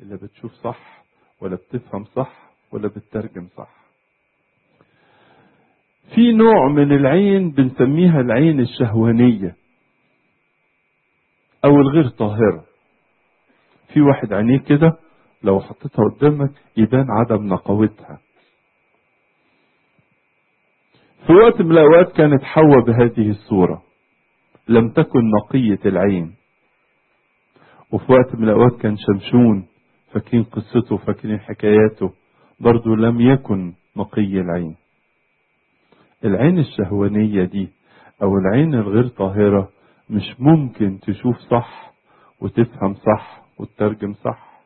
اللي بتشوف صح ولا بتفهم صح ولا بتترجم صح في نوع من العين بنسميها العين الشهوانية أو الغير طاهرة في واحد عينيه كده لو حطيتها قدامك يبان عدم نقاوتها في وقت من الأوقات كانت حواء بهذه الصورة لم تكن نقية العين وفي وقت من الأوقات كان شمشون فاكرين قصته فاكرين حكاياته برضو لم يكن نقي العين العين الشهوانية دي أو العين الغير طاهرة مش ممكن تشوف صح وتفهم صح وتترجم صح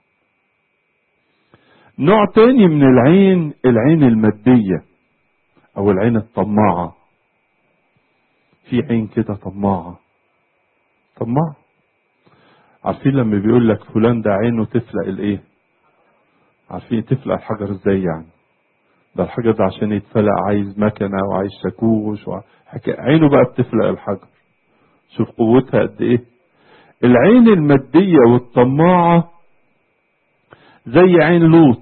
نوع تاني من العين العين المادية أو العين الطماعة في عين كده طماعة طماعة عارفين لما بيقول لك فلان ده عينه تفلق الايه عارفين تفلق الحجر ازاي يعني ده الحجر ده عشان يتفلق عايز مكنة وعايز شاكوش وحكا... عينه بقى بتفلق الحجر شوف قوتها قد ايه العين المادية والطماعة زي عين لوط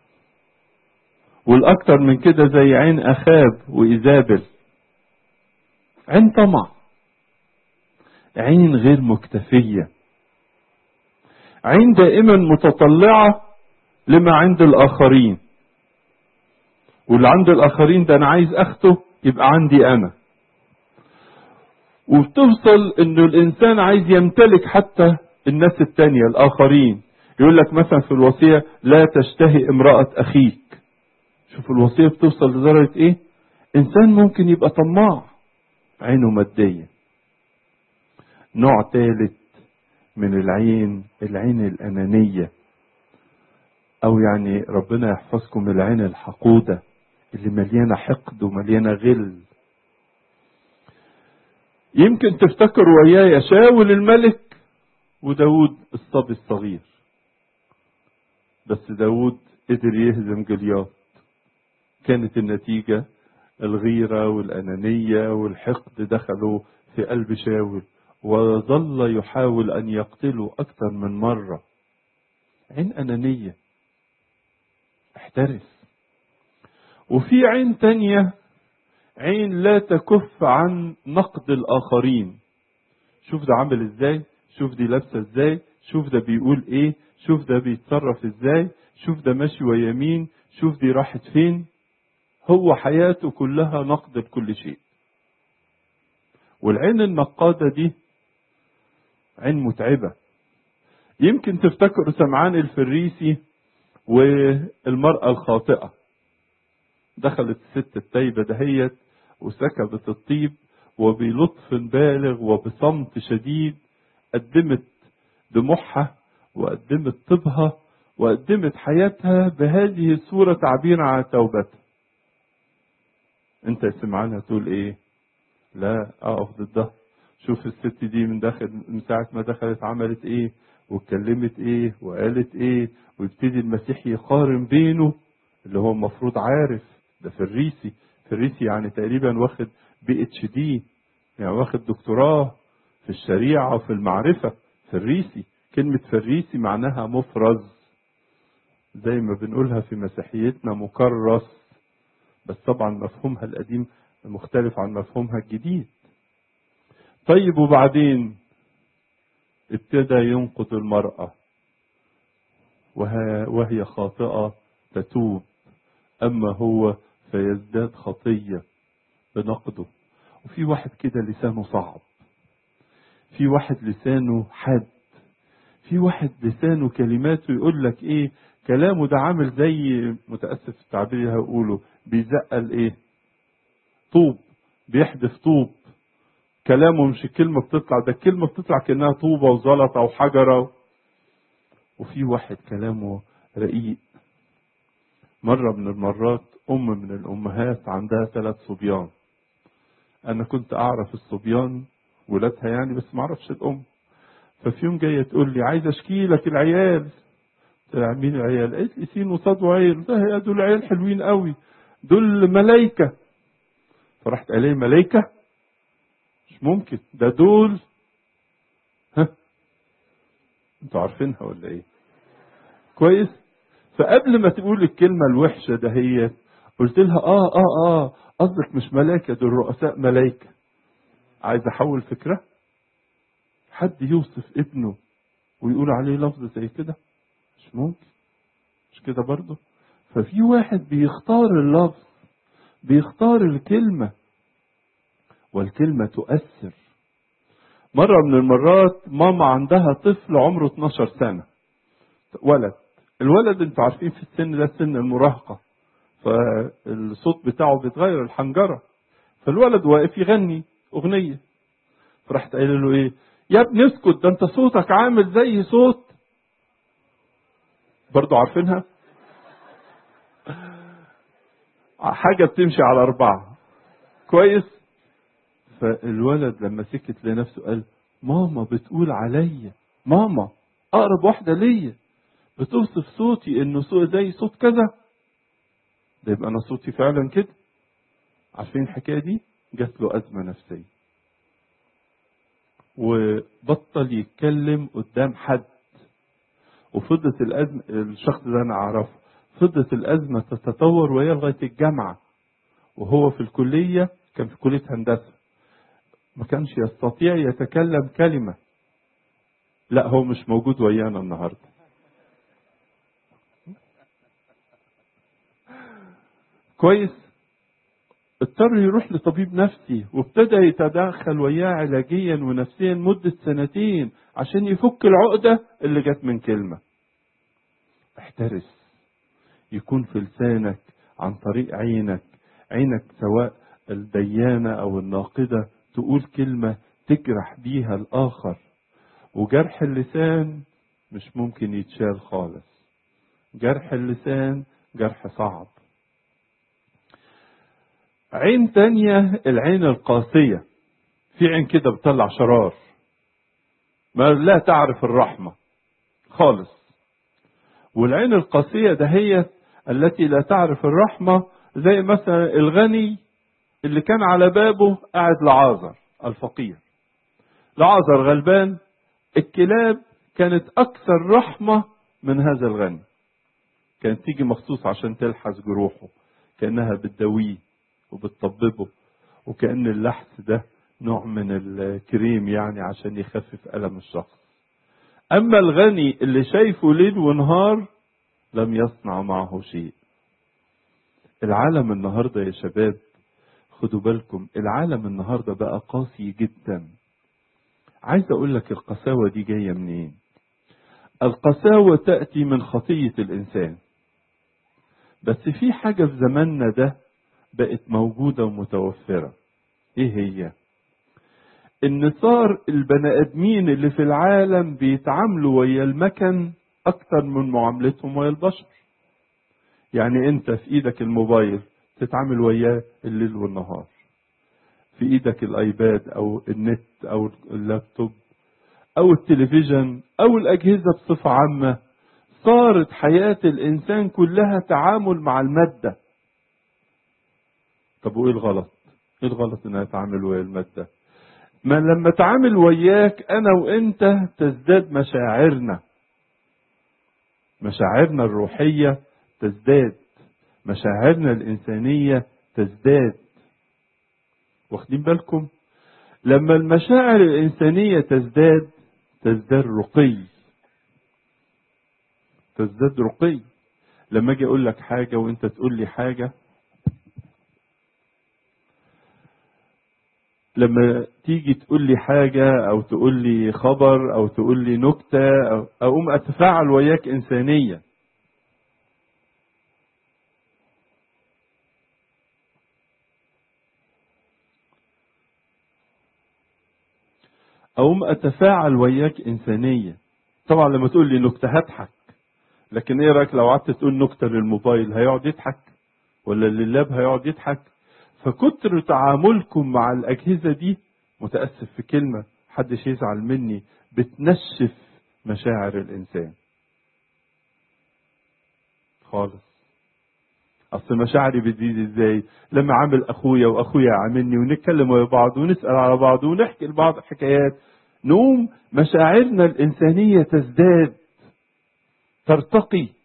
والاكتر من كده زي عين اخاب وايزابل عين طمع عين غير مكتفية عين دائما متطلعة لما عند الآخرين واللي عند الآخرين ده أنا عايز أخته يبقى عندي أنا وبتوصل إنه الإنسان عايز يمتلك حتى الناس التانية الآخرين يقول لك مثلا في الوصية لا تشتهي امرأة أخيك شوف الوصية بتوصل لدرجة إيه إنسان ممكن يبقى طماع عينه مادية نوع ثالث من العين العين الأنانية أو يعني ربنا يحفظكم العين الحقودة اللي مليانة حقد ومليانة غل يمكن تفتكر وياي شاول الملك وداود الصبي الصغير بس داود قدر يهزم جلياط كانت النتيجة الغيرة والأنانية والحقد دخلوا في قلب شاول وظل يحاول أن يقتله أكثر من مرة عين أنانية احترس وفي عين تانية عين لا تكف عن نقد الآخرين شوف ده عامل ازاي شوف دي لابسة ازاي شوف ده بيقول ايه شوف ده بيتصرف ازاي شوف ده ماشي ويمين شوف دي راحت فين هو حياته كلها نقد لكل شيء والعين النقادة دي عين متعبة يمكن تفتكروا سمعان الفريسي والمرأة الخاطئة دخلت الست التايبة دهيت وسكبت الطيب وبلطف بالغ وبصمت شديد قدمت دموعها وقدمت طيبها وقدمت حياتها بهذه الصورة تعبيرا عن توبتها انت يا سمعان هتقول ايه لا اقف ضدها شوف الست دي من داخل من ساعة ما دخلت عملت ايه واتكلمت ايه وقالت ايه ويبتدي المسيح يقارن بينه اللي هو المفروض عارف ده فريسي فريسي يعني تقريبا واخد بي اتش دي يعني واخد دكتوراه في الشريعة وفي المعرفة فريسي كلمة فريسي معناها مفرز زي ما بنقولها في مسيحيتنا مكرس بس طبعا مفهومها القديم مختلف عن مفهومها الجديد طيب وبعدين ابتدى ينقض المرأة وهي خاطئة تتوب أما هو فيزداد خطية بنقده وفي واحد كده لسانه صعب في واحد لسانه حاد في واحد لسانه كلماته يقول لك ايه كلامه ده عامل زي متأسف في التعبير هقوله بيزقل ايه طوب بيحدث طوب كلامه مش الكلمة بتطلع ده الكلمة بتطلع كأنها طوبة وزلطة وحجرة وفي واحد كلامه رقيق مرة من المرات أم من الأمهات عندها ثلاث صبيان أنا كنت أعرف الصبيان ولادها يعني بس ما أعرفش الأم ففي يوم جاية تقول لي عايز أشكي لك العيال قلت مين العيال؟ قالت لي سين وصاد وعيل ده دول عيال حلوين قوي دول ملايكة فرحت قال لي ملايكة مش ممكن ده دول ها انتوا عارفينها ولا ايه كويس فقبل ما تقول الكلمة الوحشة دهيت قلت لها اه اه اه قصدك مش ملائكة دول رؤساء ملائكة عايز احول فكرة حد يوصف ابنه ويقول عليه لفظ زي كده مش ممكن مش كده برضه ففي واحد بيختار اللفظ بيختار الكلمة والكلمة تؤثر مرة من المرات ماما عندها طفل عمره 12 سنة ولد الولد انتوا عارفين في السن ده سن المراهقة فالصوت بتاعه بيتغير الحنجرة فالولد واقف يغني أغنية فرحت قايل له إيه يا ابني اسكت ده أنت صوتك عامل زي صوت برضو عارفينها حاجة بتمشي على أربعة كويس فالولد لما سكت لنفسه قال ماما بتقول عليا ماما أقرب واحدة ليا بتوصف صوتي إنه صوت زي صوت كذا ده يبقى أنا صوتي فعلا كده عارفين الحكاية دي جات له أزمة نفسية وبطل يتكلم قدام حد وفضلت الأزمة الشخص ده أنا أعرفه فضلت الأزمة تتطور وهي لغاية الجامعة وهو في الكلية كان في كلية هندسة ما كانش يستطيع يتكلم كلمة لا هو مش موجود ويانا النهارده كويس اضطر يروح لطبيب نفسي وابتدى يتدخل وياه علاجيا ونفسيا مدة سنتين عشان يفك العقدة اللي جت من كلمة احترس يكون في لسانك عن طريق عينك عينك سواء الديانة أو الناقدة تقول كلمة تجرح بيها الآخر وجرح اللسان مش ممكن يتشال خالص جرح اللسان جرح صعب عين تانية العين القاسية في عين كده بتطلع شرار ما لا تعرف الرحمة خالص والعين القاسية دهيت التي لا تعرف الرحمة زي مثلا الغني اللي كان على بابه قاعد لعازر الفقير لعازر غلبان الكلاب كانت أكثر رحمة من هذا الغني كانت تيجي مخصوص عشان تلحس جروحه كأنها بتداويه وبتطببه وكأن اللحس ده نوع من الكريم يعني عشان يخفف ألم الشخص أما الغني اللي شايفه ليل ونهار لم يصنع معه شيء العالم النهارده يا شباب خدوا بالكم العالم النهارده بقى قاسي جدا عايز اقول لك القساوه دي جايه منين القساوه تاتي من خطيه الانسان بس في حاجه في زماننا ده بقت موجوده ومتوفره ايه هي ان صار البني ادمين اللي في العالم بيتعاملوا ويا المكن اكتر من معاملتهم ويا البشر يعني انت في ايدك الموبايل تتعامل وياه الليل والنهار في ايدك الايباد او النت او اللابتوب او التلفزيون او الاجهزه بصفه عامه صارت حياه الانسان كلها تعامل مع الماده طب وايه الغلط ايه الغلط انها تتعامل ويا الماده ما لما تعامل وياك انا وانت تزداد مشاعرنا مشاعرنا الروحيه تزداد مشاعرنا الإنسانية تزداد واخدين بالكم لما المشاعر الإنسانية تزداد تزداد رقي تزداد رقي لما أجي أقول لك حاجة وأنت تقول لي حاجة لما تيجي تقول لي حاجة أو تقول لي خبر أو تقول لي نكتة أو أقوم أتفاعل وياك إنسانية أقوم أتفاعل وياك إنسانية طبعا لما تقول لي نكتة هضحك لكن إيه رأيك لو قعدت تقول نكتة للموبايل هيقعد يضحك ولا لللاب هيقعد يضحك فكتر تعاملكم مع الأجهزة دي متأسف في كلمة محدش يزعل مني بتنشف مشاعر الإنسان خالص اصل مشاعري بتزيد ازاي لما عامل اخويا واخويا عاملني ونتكلم ويا بعض ونسال على بعض ونحكي لبعض حكايات نقوم مشاعرنا الانسانيه تزداد ترتقي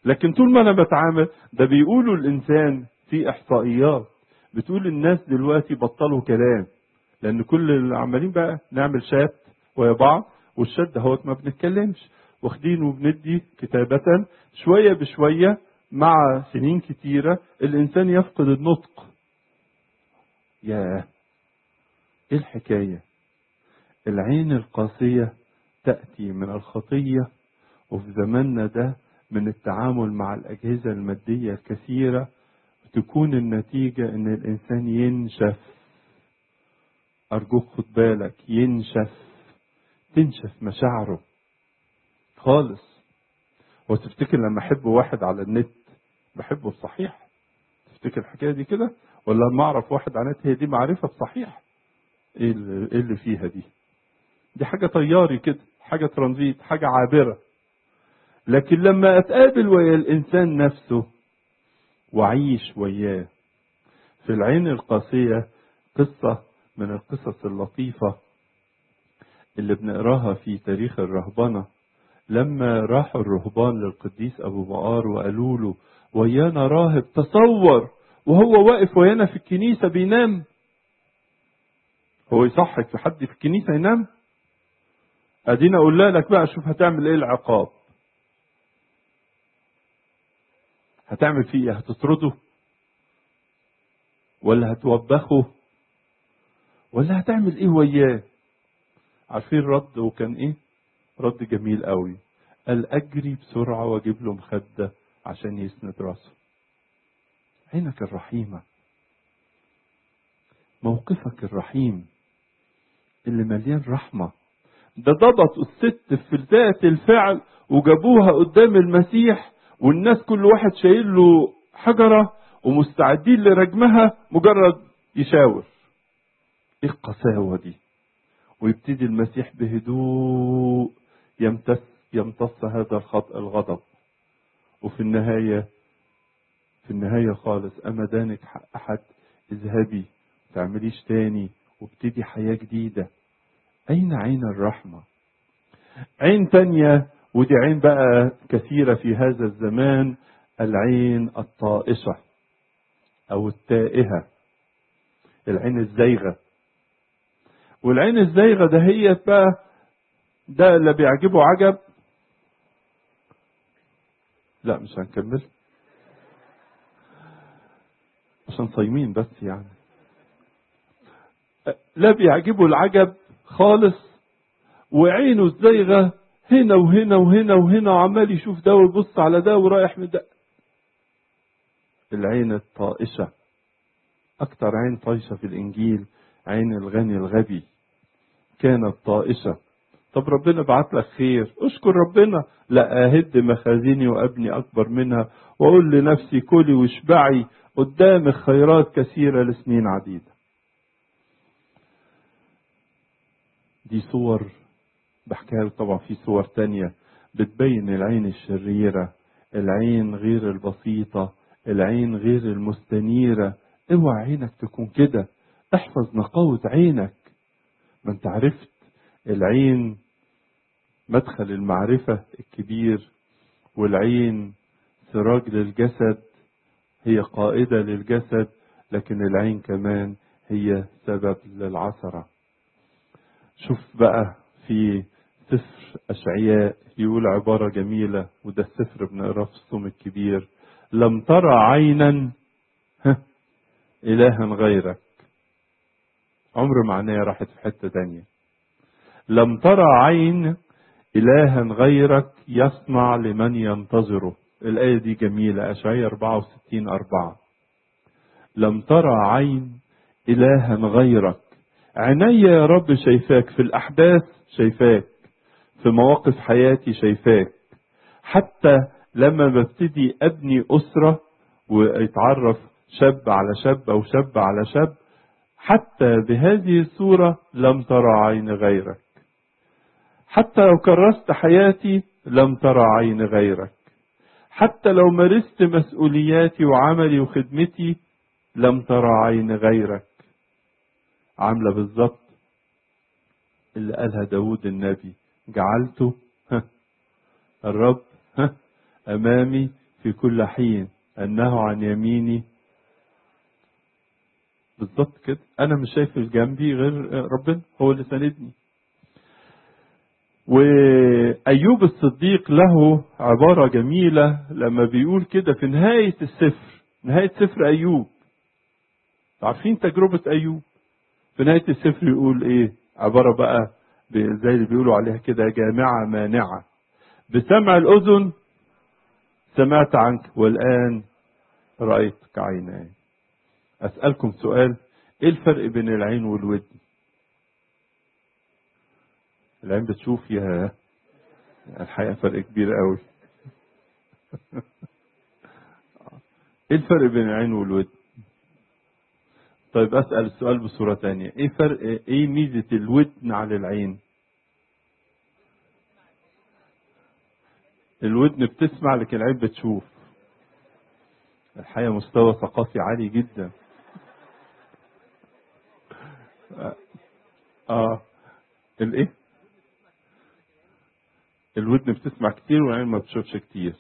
لكن طول ما انا بتعامل ده بيقولوا الانسان في احصائيات بتقول الناس دلوقتي بطلوا كلام لان كل اللي عمالين بقى نعمل شات ويا بعض والشات ده هو ما بنتكلمش واخدين وبندي كتابة شوية بشوية مع سنين كتيرة الإنسان يفقد النطق ياه إيه الحكاية العين القاسية تأتي من الخطية وفي زماننا ده من التعامل مع الأجهزة المادية الكثيرة تكون النتيجة إن الإنسان ينشف أرجوك خد بالك ينشف تنشف مشاعره خالص وتفتكر لما أحب واحد على النت بحبه بصحيح تفتكر الحكاية دي كده ولا لما أعرف واحد على النت هي دي معرفة بصحيح إيه اللي, إيه اللي فيها دي دي حاجة طياري كده حاجة ترانزيت حاجة عابرة لكن لما أتقابل ويا الإنسان نفسه وأعيش وياه في العين القاسية قصة من القصص اللطيفة اللي بنقراها في تاريخ الرهبنة لما راحوا الرهبان للقديس أبو بقار وقالوا له ويانا راهب تصور وهو واقف ويانا في الكنيسة بينام هو يصحك في حد في الكنيسة ينام ادينا اقول لك بقى شوف هتعمل ايه العقاب هتعمل فيه ايه هتطرده ولا هتوبخه ولا هتعمل ايه وياه عارفين الرد وكان ايه رد جميل قوي قال اجري بسرعة واجيب له مخدة عشان يسند راسه عينك الرحيمة موقفك الرحيم اللي مليان رحمة ده ضبطوا الست في ذات الفعل وجابوها قدام المسيح والناس كل واحد شايل له حجرة ومستعدين لرجمها مجرد يشاور ايه القساوة دي ويبتدي المسيح بهدوء يمتص يمتص هذا الخطأ الغضب وفي النهاية في النهاية خالص أما دانك حق أحد اذهبي تعمليش تاني وابتدي حياة جديدة أين عين الرحمة عين تانية ودي عين بقى كثيرة في هذا الزمان العين الطائشة أو التائهة العين الزيغة والعين الزيغة ده هي بقى ده اللي بيعجبه عجب لا مش هنكمل عشان صايمين بس يعني لا بيعجبه العجب خالص وعينه الزيغة هنا وهنا وهنا وهنا وعمال يشوف ده ويبص على ده ورايح من ده العين الطائشة أكتر عين طايشة في الإنجيل عين الغني الغبي كانت طائشة طب ربنا بعت لك خير اشكر ربنا لا أهد مخازني وأبني أكبر منها وأقول لنفسي كلي واشبعي قدامك خيرات كثيرة لسنين عديدة دي صور بحكيها طبعا في صور تانية بتبين العين الشريرة العين غير البسيطة العين غير المستنيرة اوعى عينك تكون كده احفظ نقاوة عينك ما انت عرفت العين مدخل المعرفة الكبير والعين سراج للجسد هي قائدة للجسد لكن العين كمان هي سبب للعثرة شوف بقى في سفر أشعياء يقول عبارة جميلة وده السفر بنقراه في الصوم الكبير لم ترى عينا إلها غيرك عمر معناه راحت في حتة تانية لم ترى عين إلها غيرك يصنع لمن ينتظره الآية دي جميلة أشعياء 64 أربعة لم ترى عين إلها غيرك عيني يا رب شايفاك في الأحداث شايفاك في مواقف حياتي شايفاك حتى لما ببتدي أبني أسرة ويتعرف شاب على شاب أو شاب على شاب حتى بهذه الصورة لم ترى عين غيرك حتى لو كرست حياتي لم ترى عين غيرك حتى لو مارست مسؤولياتي وعملي وخدمتي لم ترى عين غيرك عاملة بالظبط اللي قالها داود النبي جعلته ها الرب ها أمامي في كل حين أنه عن يميني بالظبط كده أنا مش شايف جنبي غير ربنا هو اللي ساندني وأيوب الصديق له عبارة جميلة لما بيقول كده في نهاية السفر نهاية سفر أيوب عارفين تجربة أيوب في نهاية السفر يقول إيه عبارة بقى زي اللي بيقولوا عليها كده جامعة مانعة بسمع الأذن سمعت عنك والآن رأيتك عيناي أسألكم سؤال إيه الفرق بين العين والودن العين بتشوف يا الحقيقة فرق كبير قوي ايه الفرق بين العين والودن طيب اسأل السؤال بصورة تانية ايه فرق ايه ميزة الودن على العين الودن بتسمع لكن العين بتشوف الحقيقة مستوى ثقافي عالي جدا اه الايه الودن بتسمع كتير والعين ما بتشوفش كتير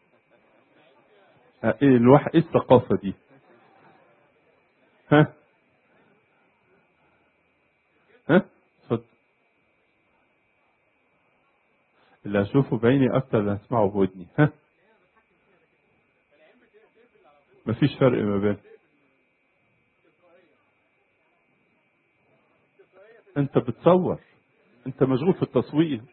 ايه الواحد ايه الثقافة دي ها ها اتفضل اللي هشوفه بعيني اكتر اللي هسمعه بودني ها مفيش فرق ما بين انت بتصور انت مشغول في التصوير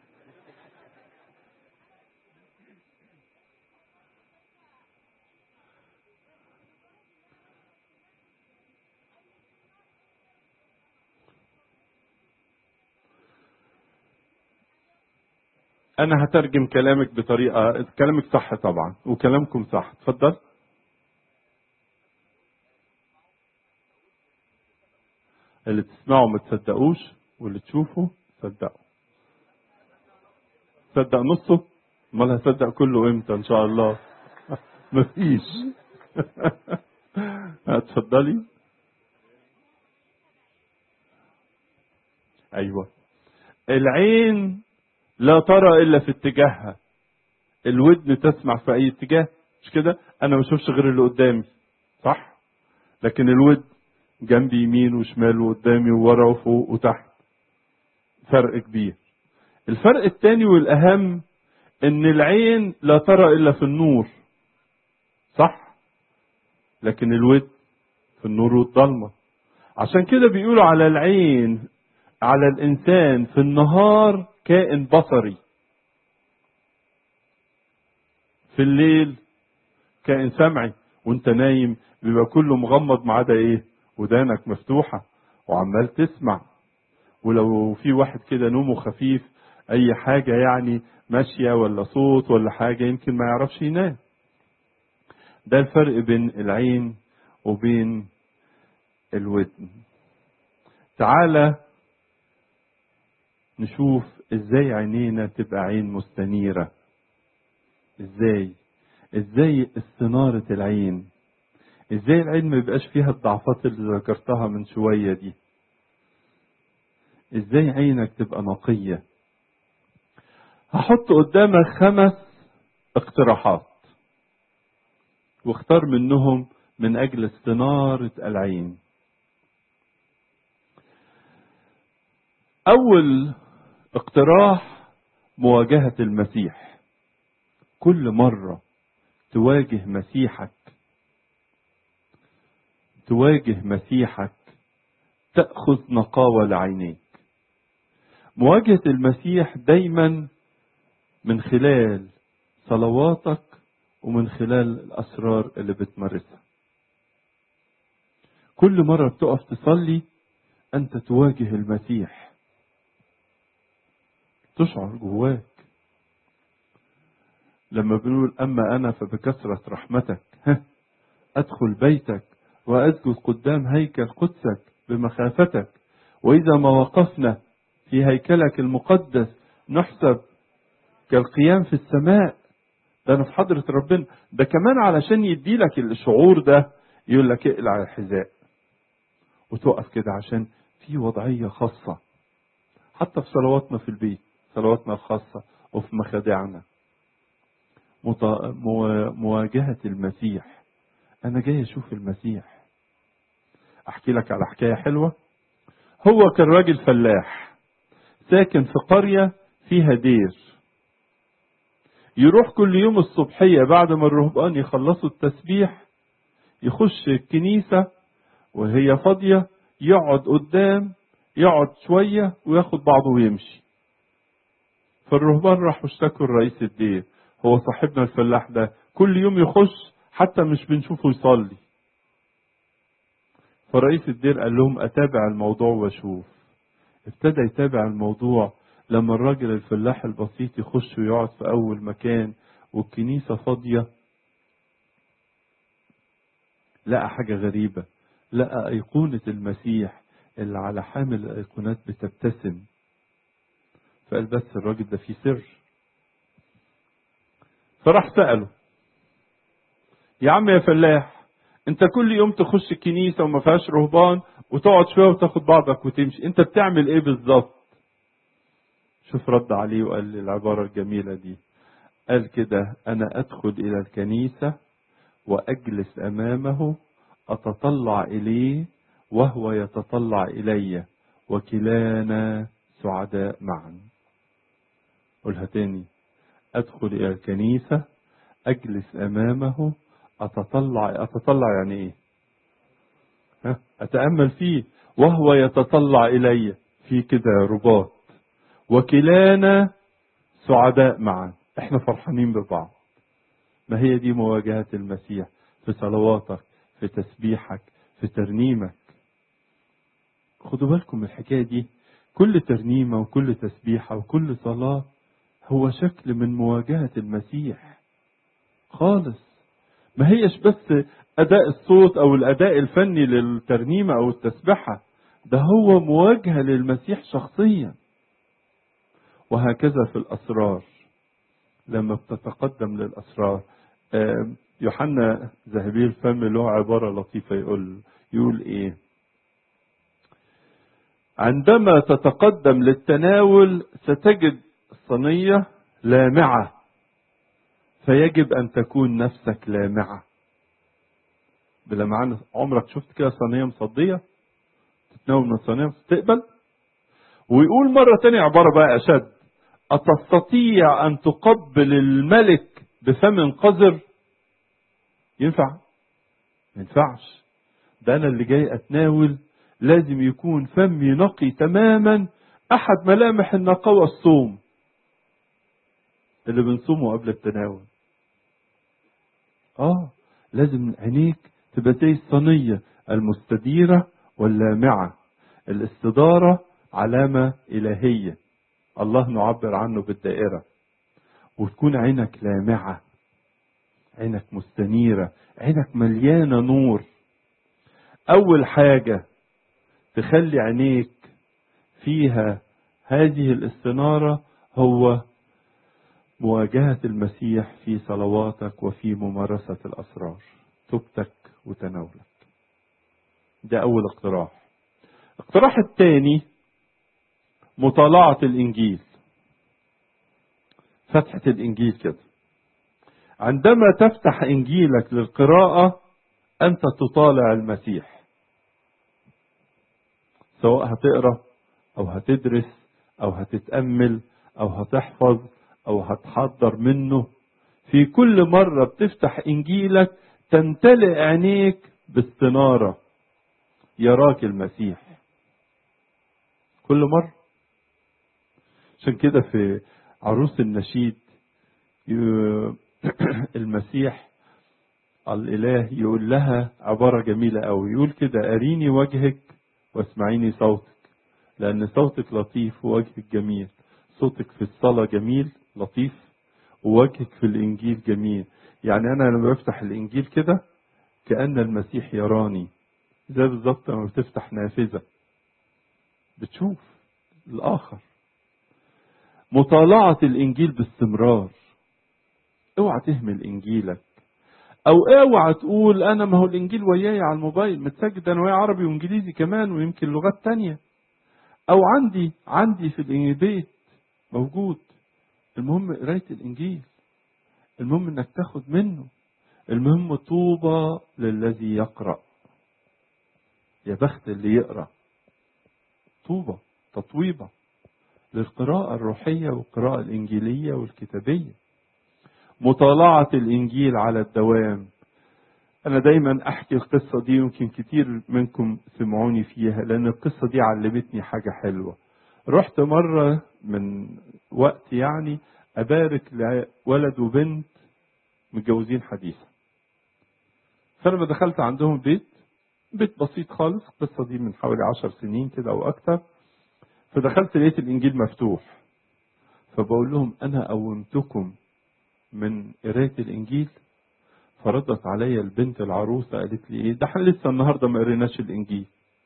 انا هترجم كلامك بطريقه كلامك صح طبعا وكلامكم صح اتفضل اللي تسمعوا ما تصدقوش واللي تشوفوا صدقوا صدق نصه امال هصدق كله امتى ان شاء الله مفيش اتفضلي ايوه العين لا ترى الا في اتجاهها الودن تسمع في اي اتجاه مش كده انا ما اشوفش غير اللي قدامي صح لكن الود جنبي يمين وشمال وقدامي وورا وفوق وتحت فرق كبير الفرق الثاني والاهم ان العين لا ترى الا في النور صح لكن الود في النور والضلمه عشان كده بيقولوا على العين على الانسان في النهار كائن بصري في الليل كائن سمعي وانت نايم بيبقى كله مغمض ما عدا ايه ودانك مفتوحة وعمال تسمع ولو في واحد كده نومه خفيف اي حاجة يعني ماشية ولا صوت ولا حاجة يمكن ما يعرفش ينام ده الفرق بين العين وبين الودن تعالى نشوف ازاي عينينا تبقى عين مستنيرة ازاي ازاي استنارة العين ازاي العين ما يبقاش فيها الضعفات اللي ذكرتها من شوية دي ازاي عينك تبقى نقية هحط قدامك خمس اقتراحات واختار منهم من اجل استنارة العين اول اقتراح مواجهة المسيح كل مرة تواجه مسيحك تواجه مسيحك تأخذ نقاوة لعينيك مواجهة المسيح دايما من خلال صلواتك ومن خلال الأسرار اللي بتمارسها كل مرة بتقف تصلي أنت تواجه المسيح تشعر جواك لما بنقول أما أنا فبكثرة رحمتك ها أدخل بيتك وأسجد قدام هيكل قدسك بمخافتك وإذا ما وقفنا في هيكلك المقدس نحسب كالقيام في السماء ده أنا في حضرة ربنا ده كمان علشان يديلك الشعور ده يقول لك اقلع الحذاء وتقف كده عشان في وضعية خاصة حتى في صلواتنا في البيت صلواتنا الخاصة وفي مخادعنا مط- مو- مواجهة المسيح أنا جاي أشوف المسيح أحكي لك على حكاية حلوة هو كان راجل فلاح ساكن في قرية فيها دير يروح كل يوم الصبحية بعد ما الرهبان يخلصوا التسبيح يخش الكنيسة وهي فاضية يقعد قدام يقعد شوية وياخد بعضه ويمشي فالرهبان راحوا اشتكوا الرئيس الدير هو صاحبنا الفلاح ده كل يوم يخش حتى مش بنشوفه يصلي فرئيس الدير قال لهم اتابع الموضوع واشوف ابتدى يتابع الموضوع لما الراجل الفلاح البسيط يخش ويقعد في اول مكان والكنيسة فاضية لقى حاجة غريبة لقى أيقونة المسيح اللي على حامل الأيقونات بتبتسم فقال بس الراجل ده فيه سر فراح سأله يا عم يا فلاح انت كل يوم تخش الكنيسة وما فيهاش رهبان وتقعد شوية وتاخد بعضك وتمشي انت بتعمل ايه بالظبط شوف رد عليه وقال لي العبارة الجميلة دي قال كده انا ادخل الى الكنيسة واجلس امامه اتطلع اليه وهو يتطلع الي وكلانا سعداء معا قولها تاني ادخل الى الكنيسة اجلس امامه اتطلع اتطلع يعني ايه ها؟ اتامل فيه وهو يتطلع الي في كده رباط وكلانا سعداء معا احنا فرحانين ببعض ما هي دي مواجهة المسيح في صلواتك في تسبيحك في ترنيمك خدوا بالكم من الحكاية دي كل ترنيمة وكل تسبيحة وكل صلاة هو شكل من مواجهة المسيح خالص ما هيش بس أداء الصوت أو الأداء الفني للترنيمة أو التسبحة ده هو مواجهة للمسيح شخصيا وهكذا في الأسرار لما بتتقدم للأسرار آم، يوحنا ذهبي الفم له عبارة لطيفة يقول يقول إيه عندما تتقدم للتناول ستجد الصينية لامعة فيجب أن تكون نفسك لامعة بلمعان عمرك شفت كده صينية مصدية تتناول من الصينية تقبل ويقول مرة تانية عبارة بقى أشد أتستطيع أن تقبل الملك بفم قذر ينفع ما ينفعش ده أنا اللي جاي أتناول لازم يكون فمي نقي تماما أحد ملامح النقاوة الصوم اللي بنصومه قبل التناول اه لازم عينيك تبقى زي الصينية المستديرة واللامعة الاستدارة علامة إلهية الله نعبر عنه بالدائرة وتكون عينك لامعة عينك مستنيرة عينك مليانة نور أول حاجة تخلي عينيك فيها هذه الاستنارة هو مواجهة المسيح في صلواتك وفي ممارسة الأسرار توبتك وتناولك ده أول اقتراح الاقتراح الثاني مطالعة الإنجيل فتحة الإنجيل كده عندما تفتح إنجيلك للقراءة أنت تطالع المسيح سواء هتقرأ أو هتدرس أو هتتأمل أو هتحفظ أو هتحضر منه في كل مرة بتفتح إنجيلك تمتلئ عينيك باستنارة يراك المسيح كل مرة عشان كده في عروس النشيد ي- المسيح الإله يقول لها عبارة جميلة أوي يقول كده أريني وجهك واسمعيني صوتك لأن صوتك لطيف ووجهك جميل صوتك في الصلاة جميل لطيف ووجهك في الإنجيل جميل يعني أنا لما بفتح الإنجيل كده كأن المسيح يراني زي بالظبط لما بتفتح نافذة بتشوف الآخر مطالعة الإنجيل باستمرار اوعى تهمل إنجيلك أو اوعى تقول أنا ما هو الإنجيل وياي على الموبايل متسجد أنا وياي عربي وإنجليزي كمان ويمكن لغات تانية أو عندي عندي في البيت موجود المهم قراية الإنجيل المهم انك تاخد منه المهم طوبى للذي يقرأ يا بخت اللي يقرأ طوبى تطويبة للقراءة الروحية والقراءة الإنجيلية والكتابية مطالعة الإنجيل على الدوام أنا دايما أحكي القصة دي يمكن كتير منكم سمعوني فيها لأن القصة دي علمتني حاجة حلوة رحت مرة من وقت يعني أبارك لولد وبنت متجوزين حديثا فلما دخلت عندهم بيت بيت بسيط خالص القصة دي من حوالي عشر سنين كده أو أكتر فدخلت لقيت الإنجيل مفتوح فبقول لهم أنا قومتكم من قراية الإنجيل فردت عليا البنت العروسة قالت لي إيه ده احنا لسه النهاردة ما قريناش الإنجيل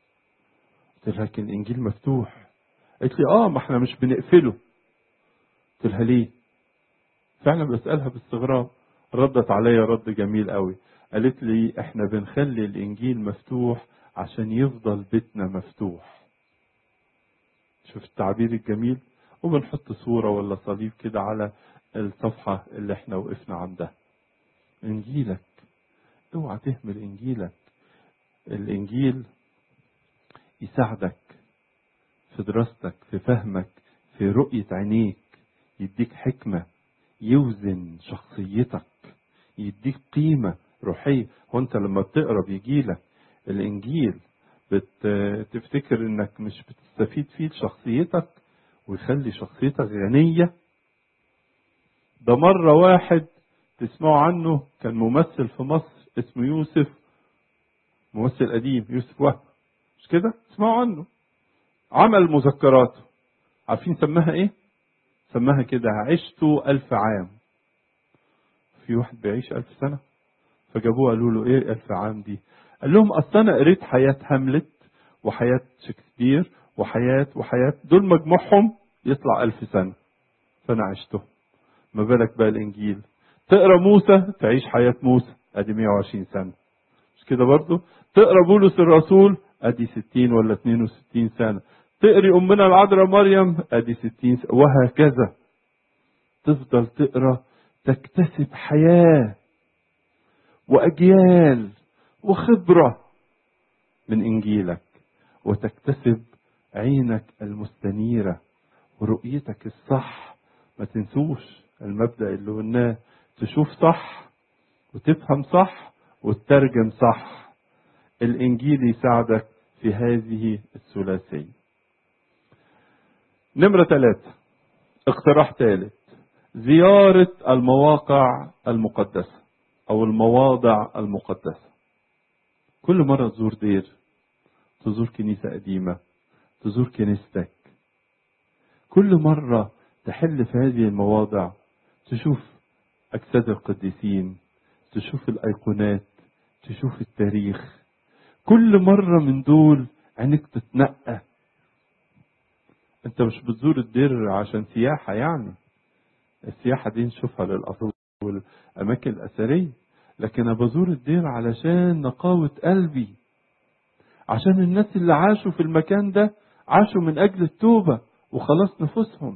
قلت لها لكن الإنجيل مفتوح قالت لي آه ما احنا مش بنقفله قلت لها ليه فعلا بسألها باستغراب ردت عليا رد جميل قوي قالت لي احنا بنخلي الانجيل مفتوح عشان يفضل بيتنا مفتوح شوف التعبير الجميل وبنحط صورة ولا صليب كده على الصفحة اللي احنا وقفنا عندها انجيلك اوعى تهمل انجيلك الانجيل يساعدك في دراستك في فهمك في رؤية عينيك يديك حكمة يوزن شخصيتك يديك قيمة روحية وانت لما بتقرا بيجيلك الانجيل بتفتكر انك مش بتستفيد فيه لشخصيتك ويخلي شخصيتك غنية ده مرة واحد تسمعوا عنه كان ممثل في مصر اسمه يوسف ممثل قديم يوسف وهب مش كده تسمعوا عنه عمل مذكراته عارفين سماها ايه سماها كده عشت ألف عام في واحد بيعيش ألف سنة فجابوه قالوا له ايه ألف عام دي قال لهم أصل أنا قريت حياة هاملت وحياة شكسبير وحياة وحياة دول مجموعهم يطلع ألف سنة فأنا عشتهم ما بالك بقى الإنجيل تقرا موسى تعيش حياة موسى أدي 120 سنة مش كده برضه تقرا بولس الرسول أدي 60 ولا 62 سنة تقري أمنا العذراء مريم أدي 60 سنة وهكذا تفضل تقرا تكتسب حياة وأجيال وخبرة من إنجيلك وتكتسب عينك المستنيرة ورؤيتك الصح ما تنسوش المبدأ اللي قلناه تشوف صح وتفهم صح وتترجم صح الإنجيل يساعدك في هذه الثلاثية نمرة ثلاثة اقتراح ثالث زيارة المواقع المقدسة أو المواضع المقدسة كل مرة تزور دير تزور كنيسة قديمة تزور كنيستك كل مرة تحل في هذه المواضع تشوف أجساد القديسين تشوف الأيقونات تشوف التاريخ كل مرة من دول عينك تتنقى انت مش بتزور الدير عشان سياحة يعني السياحة دي نشوفها للأصول والأماكن الأثرية لكن أنا بزور الدير علشان نقاوة قلبي عشان الناس اللي عاشوا في المكان ده عاشوا من أجل التوبة وخلاص نفوسهم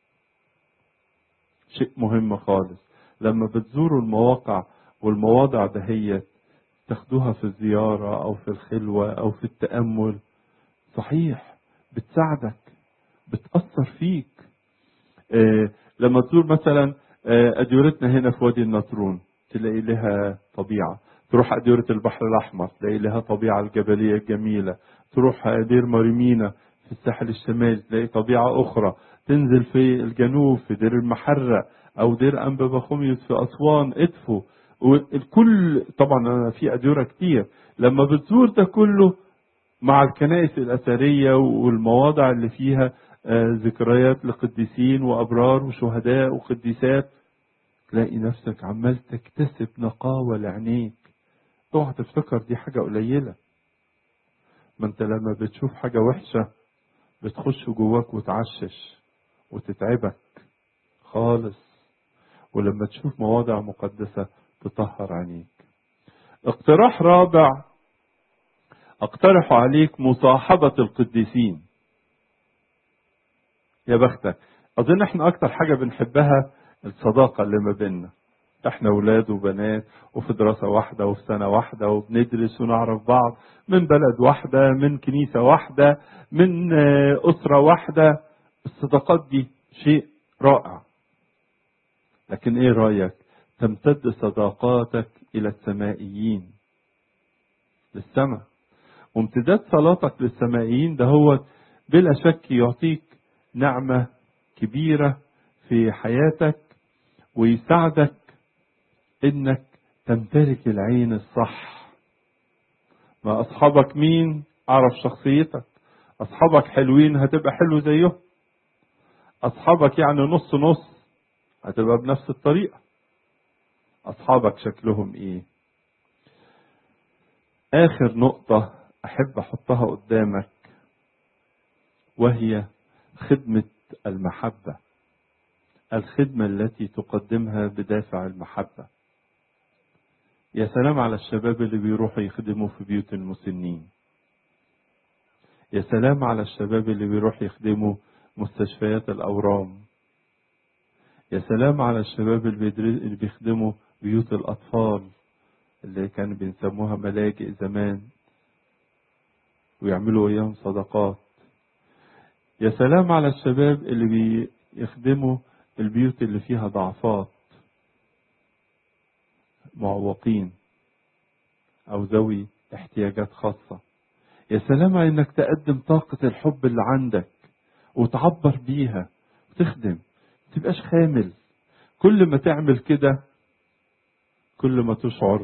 شيء مهم خالص لما بتزوروا المواقع والمواضع دهيت تاخدوها في الزيارة أو في الخلوة أو في التأمل صحيح بتساعدك بتأثر فيك آه لما تزور مثلا آه أديرتنا هنا في وادي النطرون تلاقي لها طبيعة تروح أديرة البحر الأحمر تلاقي لها طبيعة الجبلية الجميلة تروح دير مريمينا في الساحل الشمالي تلاقي طبيعة أخرى تنزل في الجنوب في دير المحرة أو دير أنبا بخوميوس في أسوان إدفو والكل طبعا أنا في أديرة كتير لما بتزور ده كله مع الكنائس الأثرية والمواضع اللي فيها ذكريات لقديسين وأبرار وشهداء وقديسات تلاقي نفسك عمال تكتسب نقاوة لعينيك اوعى تفتكر دي حاجة قليلة ما انت لما بتشوف حاجة وحشة بتخش جواك وتعشش وتتعبك خالص ولما تشوف مواضع مقدسة تطهر عينيك اقتراح رابع اقترح عليك مصاحبة القديسين يا بختك اظن احنا اكتر حاجة بنحبها الصداقة اللي ما بيننا احنا ولاد وبنات وفي دراسة واحدة وفي سنة واحدة وبندرس ونعرف بعض من بلد واحدة من كنيسة واحدة من أسرة واحدة الصداقات دي شيء رائع لكن ايه رأيك تمتد صداقاتك إلى السمائيين للسماء وامتداد صلاتك للسمائيين ده هو بلا شك يعطيك نعمة كبيرة في حياتك ويساعدك انك تمتلك العين الصح ما اصحابك مين اعرف شخصيتك اصحابك حلوين هتبقى حلو زيهم اصحابك يعني نص نص هتبقى بنفس الطريقة اصحابك شكلهم ايه اخر نقطة احب احطها قدامك وهي خدمة المحبة الخدمة التي تقدمها بدافع المحبة يا سلام على الشباب اللي بيروحوا يخدموا في بيوت المسنين يا سلام على الشباب اللي بيروحوا يخدموا مستشفيات الأورام يا سلام على الشباب اللي بيخدموا بيوت الأطفال اللي كانوا بنسموها ملاجئ زمان ويعملوا اياهم صدقات يا سلام على الشباب اللي بيخدموا البيوت اللي فيها ضعفات معوقين او ذوي احتياجات خاصة يا سلام على انك تقدم طاقة الحب اللي عندك وتعبر بيها وتخدم ما تبقاش خامل كل ما تعمل كده كل ما تشعر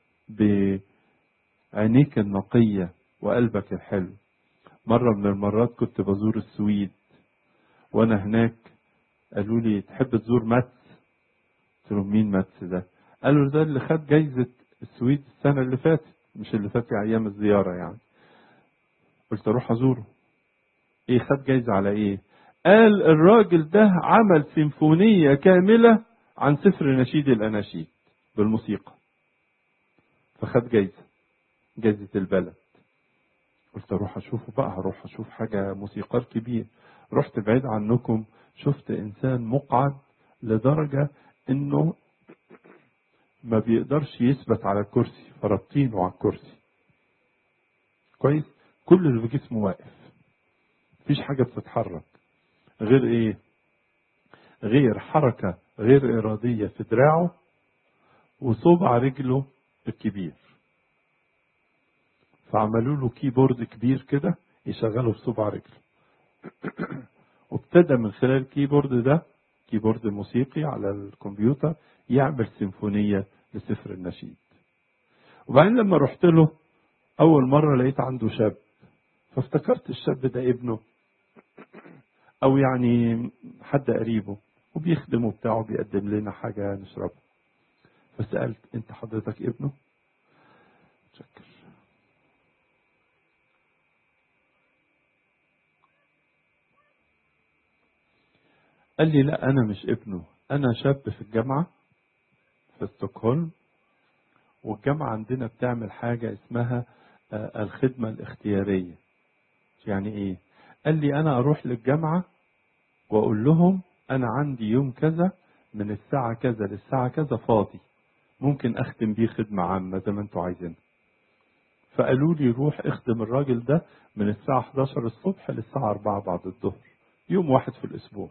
بعينيك النقية وقلبك الحلو مرة من المرات كنت بزور السويد وأنا هناك قالوا لي تحب تزور ماتس قلت لهم مين ماتس ده قالوا ده اللي خد جايزة السويد السنة اللي فاتت مش اللي فات أيام الزيارة يعني قلت أروح أزوره إيه خد جايزة على إيه قال الراجل ده عمل سيمفونية كاملة عن سفر نشيد الأناشيد بالموسيقى فخد جايزة جايزة البلد قلت اروح اشوفه بقى هروح اشوف حاجة موسيقار كبير رحت بعيد عنكم شفت انسان مقعد لدرجة انه ما بيقدرش يثبت على الكرسي فربطينه على الكرسي كويس كل اللي في جسمه واقف مفيش حاجة بتتحرك غير ايه غير حركة غير ارادية في دراعه وصبع رجله الكبير فعملوا له كيبورد كبير كده يشغله بصبع رجله وابتدى من خلال الكيبورد ده كيبورد موسيقي على الكمبيوتر يعمل سيمفونية لسفر النشيد وبعدين لما رحت له أول مرة لقيت عنده شاب فافتكرت الشاب ده ابنه أو يعني حد قريبه وبيخدمه بتاعه بيقدم لنا حاجة نشربها فسألت أنت حضرتك ابنه؟ شكر قال لي لا أنا مش ابنه أنا شاب في الجامعة في ستوكهولم والجامعة عندنا بتعمل حاجة اسمها الخدمة الاختيارية يعني إيه؟ قال لي أنا أروح للجامعة وأقول لهم أنا عندي يوم كذا من الساعة كذا للساعة كذا فاضي ممكن أختم بيه خدمة عامة زي ما أنتوا عايزين فقالوا لي روح اخدم الراجل ده من الساعة 11 الصبح للساعة 4 بعد الظهر يوم واحد في الأسبوع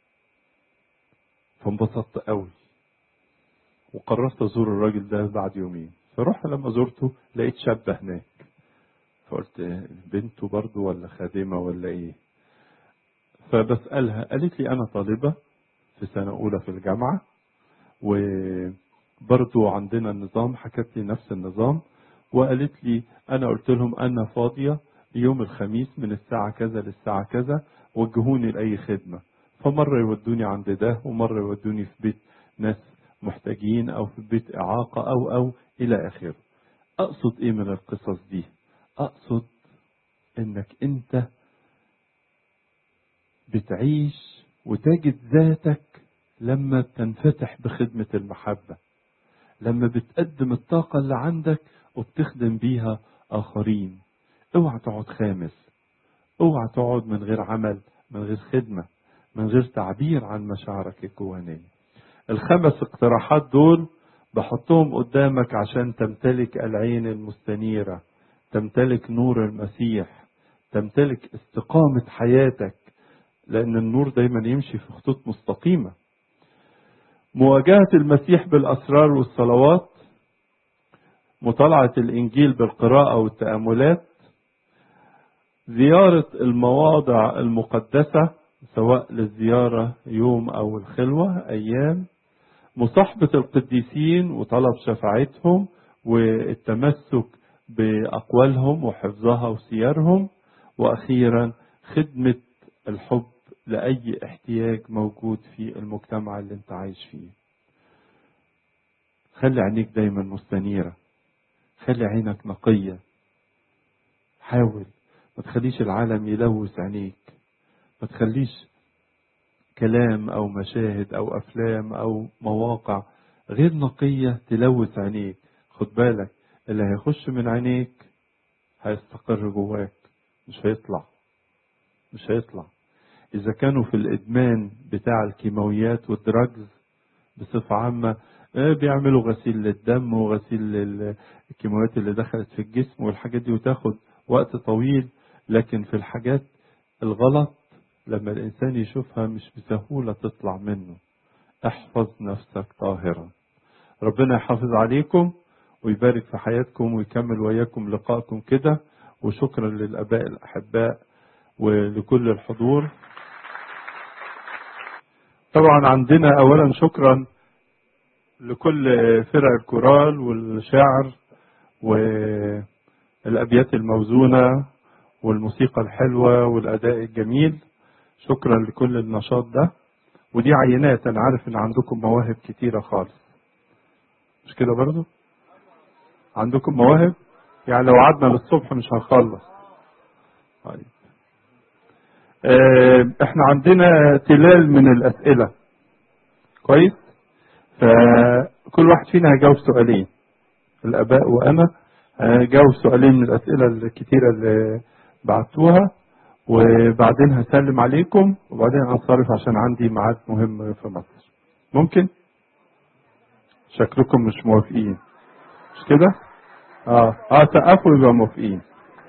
فانبسطت قوي وقررت ازور الراجل ده بعد يومين فرحت لما زرته لقيت شاب هناك فقلت بنته برضه ولا خادمة ولا ايه فبسألها قالت لي انا طالبة في سنة اولى في الجامعة وبرضه عندنا النظام حكت لي نفس النظام وقالت لي انا قلت لهم انا فاضية يوم الخميس من الساعة كذا للساعة كذا وجهوني لأي خدمة فمرة يودوني عند ده ومرة يودوني في بيت ناس محتاجين أو في بيت إعاقة أو أو إلى آخره أقصد إيه من القصص دي أقصد إنك أنت بتعيش وتجد ذاتك لما بتنفتح بخدمة المحبة لما بتقدم الطاقة اللي عندك وبتخدم بيها آخرين اوعى تقعد خامس اوعى تقعد من غير عمل من غير خدمة من غير تعبير عن مشاعرك الجوانية الخمس اقتراحات دول بحطهم قدامك عشان تمتلك العين المستنيرة تمتلك نور المسيح تمتلك استقامة حياتك لأن النور دايما يمشي في خطوط مستقيمة مواجهة المسيح بالأسرار والصلوات مطالعة الإنجيل بالقراءة والتأملات زيارة المواضع المقدسة سواء للزيارة يوم أو الخلوة أيام مصاحبة القديسين وطلب شفاعتهم والتمسك بأقوالهم وحفظها وسيرهم وأخيرا خدمة الحب لأي احتياج موجود في المجتمع اللي انت عايش فيه خلي عينيك دايما مستنيرة خلي عينك نقية حاول ما تخليش العالم يلوث عينيك ما تخليش كلام او مشاهد او افلام او مواقع غير نقية تلوث عينيك خد بالك اللي هيخش من عينيك هيستقر جواك مش هيطلع مش هيطلع إذا كانوا في الإدمان بتاع الكيماويات والدراجز بصفة عامة بيعملوا غسيل للدم وغسيل للكيماويات اللي دخلت في الجسم والحاجات دي وتاخد وقت طويل لكن في الحاجات الغلط لما الإنسان يشوفها مش بسهولة تطلع منه احفظ نفسك طاهرا ربنا يحافظ عليكم ويبارك في حياتكم ويكمل وياكم لقائكم كده وشكرا للآباء الأحباء ولكل الحضور طبعا عندنا أولا شكرا لكل فرق الكورال والشعر والأبيات الموزونة والموسيقى الحلوة والأداء الجميل شكرا لكل النشاط ده ودي عينات أنا عارف إن عندكم مواهب كتيرة خالص مش كده برضو عندكم مواهب يعني لو قعدنا للصبح مش هنخلص طيب احنا عندنا تلال من الأسئلة كويس فكل واحد فينا هيجاوب سؤالين الآباء وأنا هجاوب سؤالين من الأسئلة الكتيرة اللي بعتوها وبعدين هسلم عليكم وبعدين هنصرف عشان عندي ميعاد مهم في مصر ممكن شكلكم مش موافقين مش كده اه اه سقفوا يبقى موافقين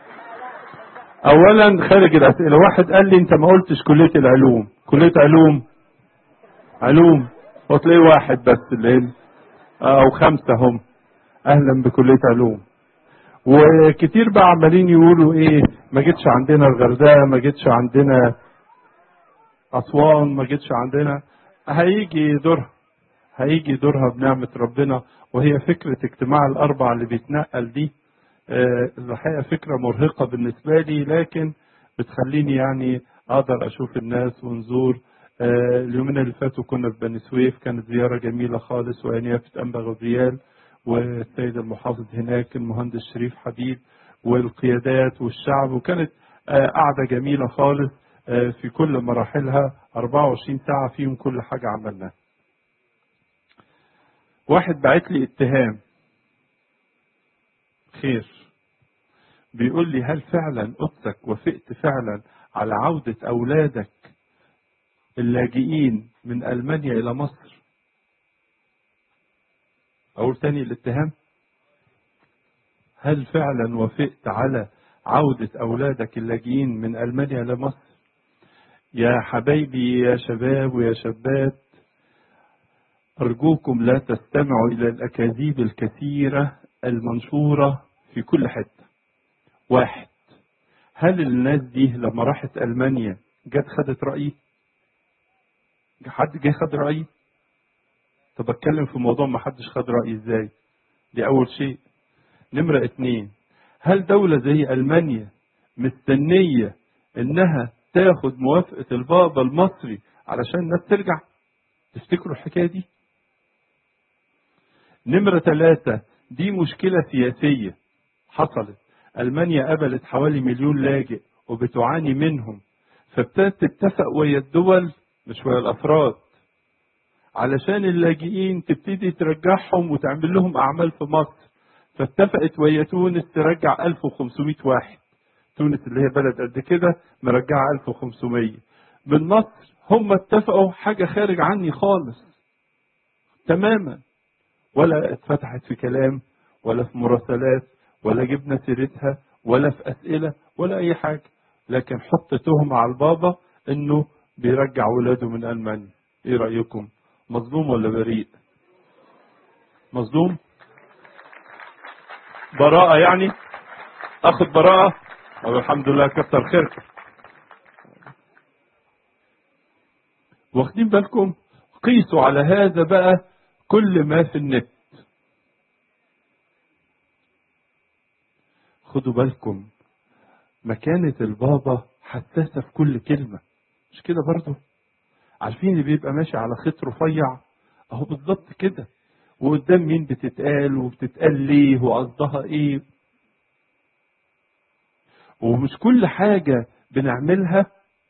اولا خارج الاسئله واحد قال لي انت ما قلتش كليه العلوم كليه علوم علوم وتلاقي واحد بس اللي هنا او خمسه هم اهلا بكليه علوم وكتير بقى عمالين يقولوا ايه ما جيتش عندنا الغردقه ما جيتش عندنا اسوان ما جيتش عندنا هيجي دورها هيجي دورها بنعمه ربنا وهي فكره اجتماع الاربع اللي بيتنقل دي الحقيقه فكره مرهقه بالنسبه لي لكن بتخليني يعني اقدر اشوف الناس ونزور اليومين اللي فاتوا كنا في بني سويف كانت زياره جميله خالص وانيافه انبا غبريال والسيد المحافظ هناك المهندس شريف حبيب والقيادات والشعب وكانت قعده جميله خالص في كل مراحلها 24 ساعه فيهم كل حاجه عملناها. واحد بعت لي اتهام خير بيقول لي هل فعلا قدسك وافقت فعلا على عودة أولادك اللاجئين من ألمانيا إلى مصر أقول تاني الاتهام هل فعلا وافقت على عودة أولادك اللاجئين من ألمانيا إلى مصر يا حبايبي يا شباب ويا شابات أرجوكم لا تستمعوا إلى الأكاذيب الكثيرة المنشورة في كل حتة واحد هل الناس دي لما راحت ألمانيا جت خدت رأيي حد جه خد رأيي طب اتكلم في موضوع ما حدش خد رأيي ازاي دي أول شيء نمرة اتنين هل دولة زي ألمانيا مستنية إنها تاخد موافقة البابا المصري علشان الناس ترجع تفتكروا الحكاية دي نمرة ثلاثة دي مشكلة سياسية حصلت ألمانيا قبلت حوالي مليون لاجئ وبتعاني منهم فابتدت تتفق ويا الدول مش ويا الأفراد علشان اللاجئين تبتدي ترجعهم وتعمل لهم أعمال في مصر فاتفقت ويا تونس ترجع 1500 واحد تونس اللي هي بلد قد كده مرجعة 1500 من مصر هم اتفقوا حاجة خارج عني خالص تماما ولا اتفتحت في كلام ولا في مراسلات ولا جبنا سيرتها ولا في اسئله ولا اي حاجه لكن حط تهمه على البابا انه بيرجع ولاده من المانيا ايه رايكم مظلوم ولا بريء مظلوم براءه يعني اخد براءه أو الحمد لله كتر خيركم واخدين بالكم قيسوا على هذا بقى كل ما في النت خدوا بالكم مكانة البابا حساسة في كل كلمة مش كده برضه عارفين اللي بيبقى ماشي على خيط رفيع اهو بالظبط كده وقدام مين بتتقال وبتتقال ليه وقصدها ايه ومش كل حاجة بنعملها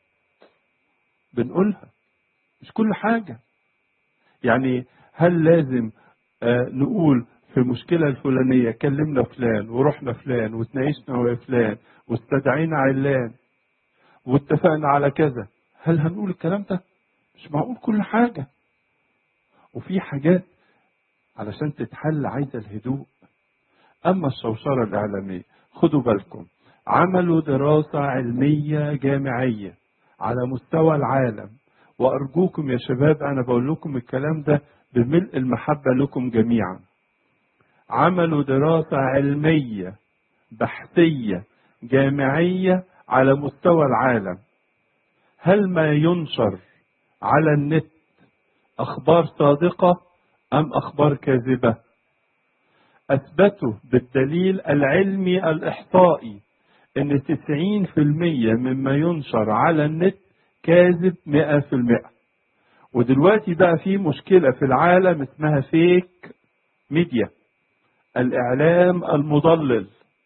بنقولها مش كل حاجة يعني هل لازم آه نقول في المشكلة الفلانية كلمنا فلان ورحنا فلان وتناقشنا ويا فلان واستدعينا علان واتفقنا على كذا هل هنقول الكلام ده؟ مش معقول كل حاجة وفي حاجات علشان تتحل عايزة الهدوء أما الشوشرة الإعلامية خدوا بالكم عملوا دراسة علمية جامعية على مستوى العالم وأرجوكم يا شباب أنا بقول لكم الكلام ده بملء المحبة لكم جميعا عملوا دراسة علمية بحثية جامعية على مستوى العالم هل ما ينشر على النت أخبار صادقة أم أخبار كاذبة أثبتوا بالدليل العلمي الإحصائي أن 90% مما ينشر على النت كاذب 100% ودلوقتي بقى في مشكلة في العالم اسمها فيك ميديا الإعلام المضلل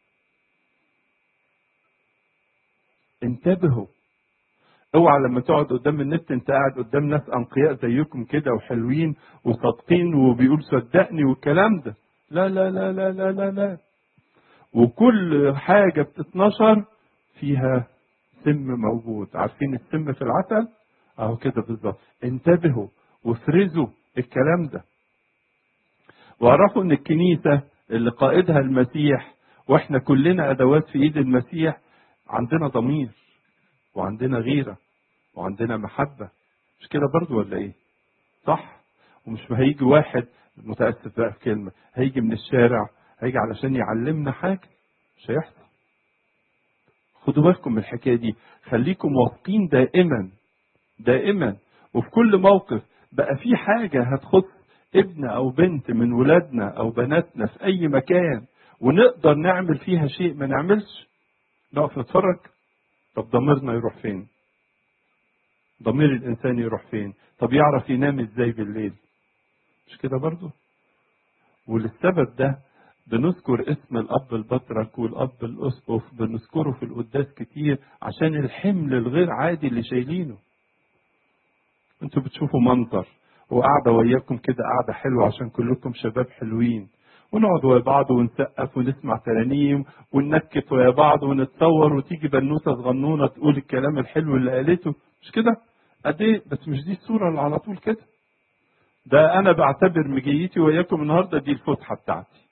انتبهوا اوعى لما تقعد قدام النت انت قاعد قدام ناس انقياء زيكم كده وحلوين وصادقين وبيقول صدقني والكلام ده لا لا لا لا لا لا لا وكل حاجة بتتنشر فيها سم موجود عارفين السم في العسل اهو كده بالظبط انتبهوا وافرزوا الكلام ده واعرفوا ان الكنيسة اللي قائدها المسيح واحنا كلنا ادوات في ايد المسيح عندنا ضمير وعندنا غيرة وعندنا محبة مش كده برضو ولا ايه صح ومش ما هيجي واحد متأسف بقى في كلمة هيجي من الشارع هيجي علشان يعلمنا حاجة مش هيحصل خدوا بالكم من الحكاية دي خليكم واثقين دائما دائما وفي كل موقف بقى في حاجة هتخص ابن أو بنت من ولادنا أو بناتنا في أي مكان ونقدر نعمل فيها شيء ما نعملش نقف نتفرج طب ضميرنا يروح فين ضمير الإنسان يروح فين طب يعرف ينام إزاي بالليل مش كده برضه وللسبب ده بنذكر اسم الأب البطرك والأب الأسقف بنذكره في القداس كتير عشان الحمل الغير عادي اللي شايلينه انتوا بتشوفوا منظر وقاعدة وياكم كده قاعدة حلوة عشان كلكم شباب حلوين ونقعد ويا بعض ونسقف ونسمع ترانيم وننكت ويا بعض ونتصور وتيجي بنوته صغنونه تقول الكلام الحلو اللي قالته مش كده؟ قد ايه بس مش دي الصوره اللي على طول كده. ده انا بعتبر مجيتي وياكم النهارده دي الفسحه بتاعتي.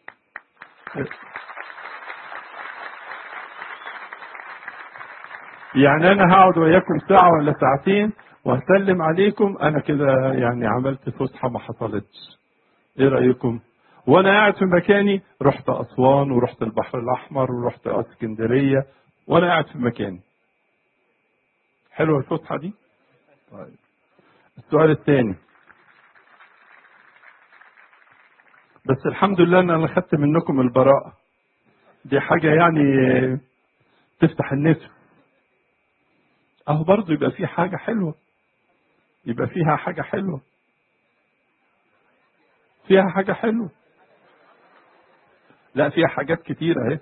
يعني انا هقعد وياكم ساعه ولا ساعتين وهسلم عليكم انا كده يعني عملت فسحه ما حصلتش. ايه رايكم؟ وانا قاعد في مكاني رحت اسوان ورحت البحر الاحمر ورحت اسكندريه وانا قاعد في مكاني حلوه الفسحه دي طيب السؤال الثاني بس الحمد لله ان انا خدت منكم البراءه دي حاجه يعني تفتح النفس اهو برضه يبقى في حاجه حلوه يبقى فيها حاجه حلوه فيها حاجه حلوه لا فيها حاجات كتيرة اهي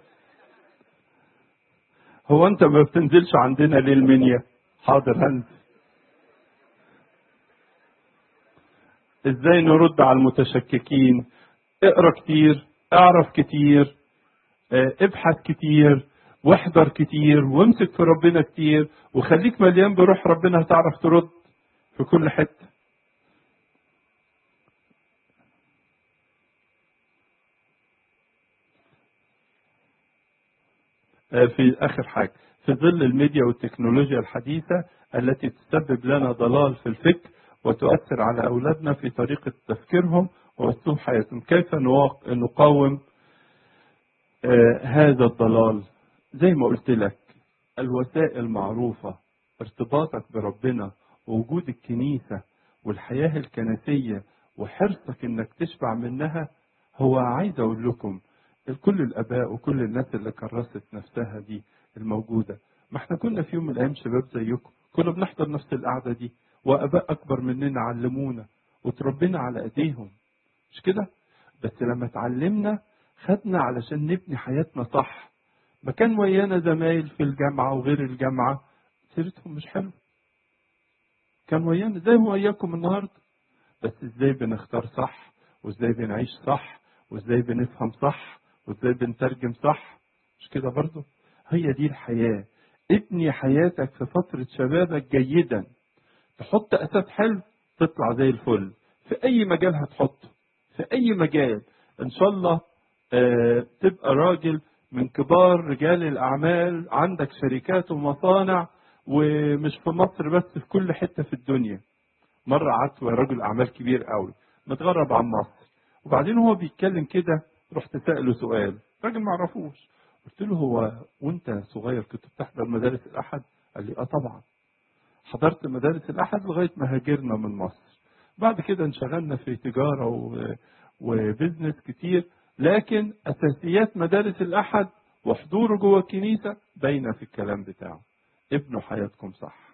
هو انت ما بتنزلش عندنا ليه المنيا حاضر هنزل ازاي نرد على المتشككين اقرا كتير اعرف كتير ابحث كتير واحضر كتير وامسك في ربنا كتير وخليك مليان بروح ربنا هتعرف ترد في كل حته آه، في آخر حاجة في ظل الميديا والتكنولوجيا الحديثة التي تسبب لنا ضلال في الفكر وتؤثر على أولادنا في طريقة تفكيرهم وأسلوب حياتهم كيف نواق- نقاوم آه، هذا الضلال زي ما قلت لك الوسائل معروفة ارتباطك بربنا ووجود الكنيسة والحياة الكنسية وحرصك انك تشبع منها هو عايز اقول لكم كل الاباء وكل الناس اللي كرست نفسها دي الموجودة ما احنا كنا في يوم من الايام شباب زيكم كنا بنحضر نفس القعدة دي واباء اكبر مننا علمونا وتربينا على ايديهم مش كده بس لما اتعلمنا خدنا علشان نبني حياتنا صح ما كان ويانا زمايل في الجامعة وغير الجامعة سيرتهم مش حلوة كان ويانا زي ما وياكم النهاردة بس ازاي بنختار صح وازاي بنعيش صح وازاي بنفهم صح وازاي بنترجم صح مش كده برضه هي دي الحياة ابني حياتك في فترة شبابك جيدا تحط أساس حلو تطلع زي الفل في أي مجال هتحطه في أي مجال إن شاء الله آه، تبقى راجل من كبار رجال الأعمال عندك شركات ومصانع ومش في مصر بس في كل حتة في الدنيا مرة قعدت مع رجل أعمال كبير قوي متغرب عن مصر وبعدين هو بيتكلم كده رحت سأله سؤال راجل ما اعرفوش قلت له هو وانت صغير كنت بتحضر مدارس الأحد قال لي اه طبعا حضرت مدارس الأحد لغاية ما هاجرنا من مصر بعد كده انشغلنا في تجارة و... وبزنس كتير لكن أساسيات مدارس الأحد وحضوره جوه الكنيسة باينة في الكلام بتاعه ابنوا حياتكم صح